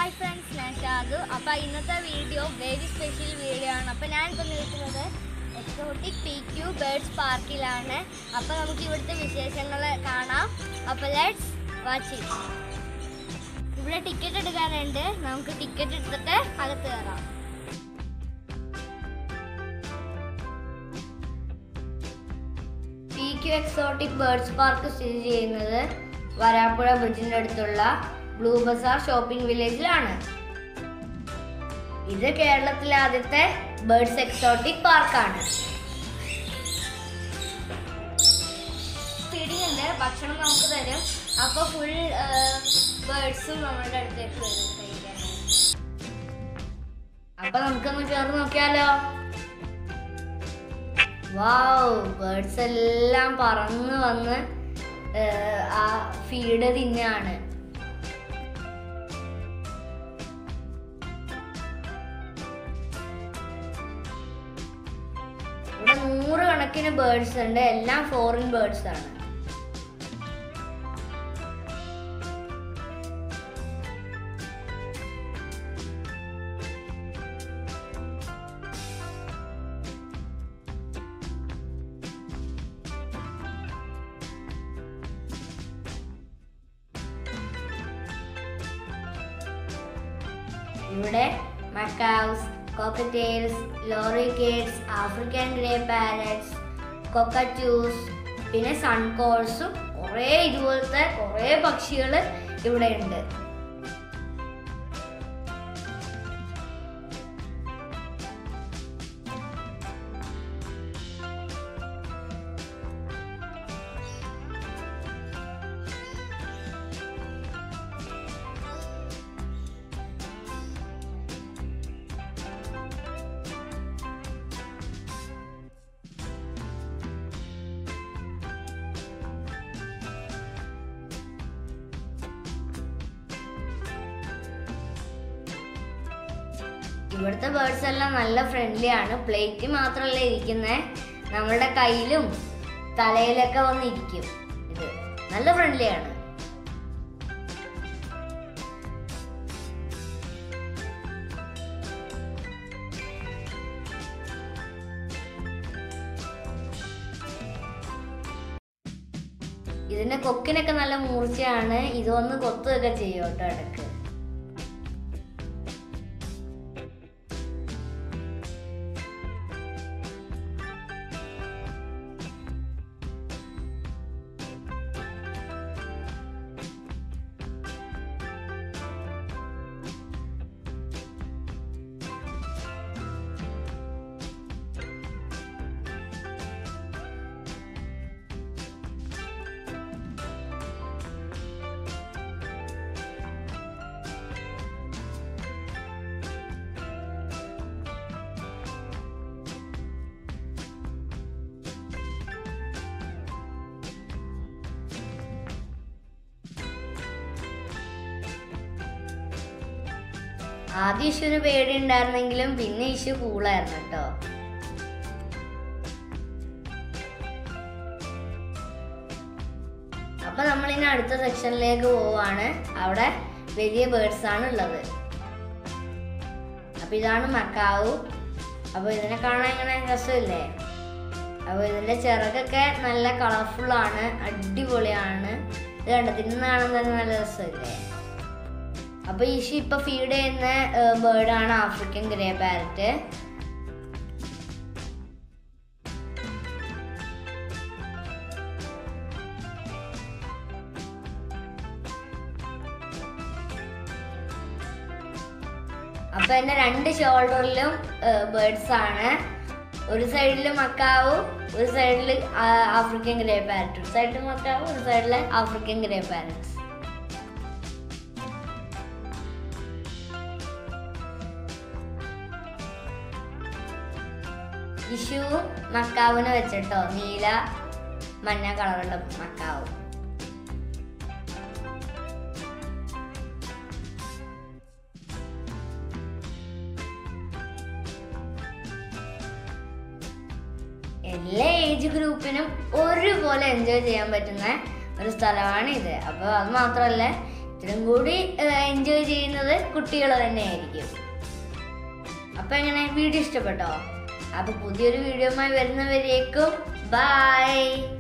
hi friends ഞാൻ ഷാദു അപ്പോൾ ഇന്നത്തെ വീഡിയോ വെരി സ്പെഷ്യൽ വീഡിയോ ആണ് അപ്പോൾ ഞാനിപ്പോൾ നിൽക്കുന്നത് എക്സോട്ടിക് പി ക്യു ബേർഡ്സ് പാർക്കിലാണ് അപ്പോൾ നമുക്ക് ഇവിടുത്തെ വിശേഷങ്ങൾ കാണാം അപ്പോൾ ലെറ്റ്സ് വാച്ച് ഇറ്റ് ഇവിടെ ടിക്കറ്റ് എടുക്കാനുണ്ട് നമുക്ക് ടിക്കറ്റ് എടുത്തിട്ട് അകത്ത് കയറാം P Q exotic birds park സ്ഥിതി ചെയ്യുന്നത് വരാപ്പുഴ ബ്രിഡ്ജിന്റെ അടുത്തുള്ള ബ്ലൂ ബസാർ ഷോപ്പിംഗ് വില്ലേജിലാണ് ഇത് കേരളത്തിലെ ആദ്യത്തെ ബേർഡ്സ് എക്സോട്ടിക് പാർക്കാണ് ഫീഡിംഗ് ഉണ്ട് ഭക്ഷണം നമുക്ക് തരും അപ്പോൾ ഫുൾ ബേർഡ്സും നമ്മുടെ അടുത്തേക്ക് വരും കഴിക്കാനായിട്ട് അപ്പൊ നമുക്കൊന്ന് ചേർന്ന് നോക്കിയാലോ വാവ് ബേർഡ്സ് എല്ലാം പറന്ന് വന്ന് ഏർ, ആ ഫീഡ് തിന്നാണ് ഇവിടെ നൂറ് കണക്കിന് ബേർഡ്സ് ഉണ്ട് എല്ലാം ഫോറിൻ ബേർഡ്സ് ആണ് ഇവിടെ macaws cockatiels lorikeets African grey parrots cockatoos പിന്നെ സൺകോൾസും കുറേ ഇതുപോലത്തെ കുറേ പക്ഷികൾ ഇവിടെ ഉണ്ട് ഇവിടുത്തെ ബേർഡ്സ് എല്ലാം നല്ല ഫ്രണ്ട്ലി ആണ് പ്ലേറ്റ് മാത്രമല്ല ഇരിക്കുന്നത് നമ്മളുടെ കയ്യിലും തലയിലൊക്കെ വന്ന് ഇരിക്കും ഇത് നല്ല ഫ്രണ്ട്ലി ആണ് ഇതിന്റെ കൊക്കിനൊക്കെ നല്ല മൂർച്ചയാണ് ഇതൊന്ന് കൊത്തുകയൊക്കെ ചെയ്യും കേട്ടോ ഇടയ്ക്ക് ആദ്യം ഇഷ്യൂന് പേടി ഉണ്ടായിരുന്നെങ്കിലും പിന്നെ ഇഷ്യൂ കൂളായിരുന്നു കേട്ടോ അപ്പൊ നമ്മൾ ഇനി അടുത്ത സെക്ഷനിലേക്ക് പോവാണ് അവിടെ വലിയ ബേർഡ്സ് ആണ് ഉള്ളത് അപ്പൊ ഇതാണ് മക്കാവു അപ്പൊ ഇതിനെ കാണാൻ ഇങ്ങനെ രസമില്ലേ അപ്പൊ ഇതിന്റെ ചിറകൊക്കെ നല്ല കളർഫുൾ ആണ് അടിപൊളിയാണ് ഇത് കണ്ടോ തിന്ന് കാണാൻ തന്നെ നല്ല രസമില്ലേ അപ്പൊ ഈശി ഇപ്പൊ ഫീഡ് ചെയ്യുന്ന ബേർഡാണ് ആഫ്രിക്കൻ ഗ്രേ പാരറ്റ് അപ്പൊ എന്റെ രണ്ട് ഷോൾഡറിലും ബേർഡ്സ് ആണ് ഒരു സൈഡിൽ മക്കാവും ഒരു സൈഡിൽ ആഫ്രിക്കൻ ഗ്രേ പാരറ്റ് ഒരു സൈഡിൽ മക്കാവും ഒരു സൈഡിൽ ആഫ്രിക്കൻ ഗ്രേ പാരറ്റ്സ് ഇഷുവും മക്കാവിനെ വെച്ചിട്ടോ നീല മഞ്ഞ കളറുള്ള മക്കാവും എല്ലാ ഏജ് ഗ്രൂപ്പിനും ഒരുപോലെ എൻജോയ് ചെയ്യാൻ പറ്റുന്ന ഒരു സ്ഥലമാണ് ഇത് അപ്പോൾ അത് മാത്രമല്ല ഇത്തിരി കൂടി എൻജോയ് ചെയ്യുന്നത് കുട്ടികൾ തന്നെയായിരിക്കും അപ്പൊ എങ്ങനെ വീഡിയോ ഇഷ്ടപ്പെട്ടോ അപ്പൊ പുതിയൊരു വീഡിയോയുമായി വരുന്നവരേക്കും ബൈ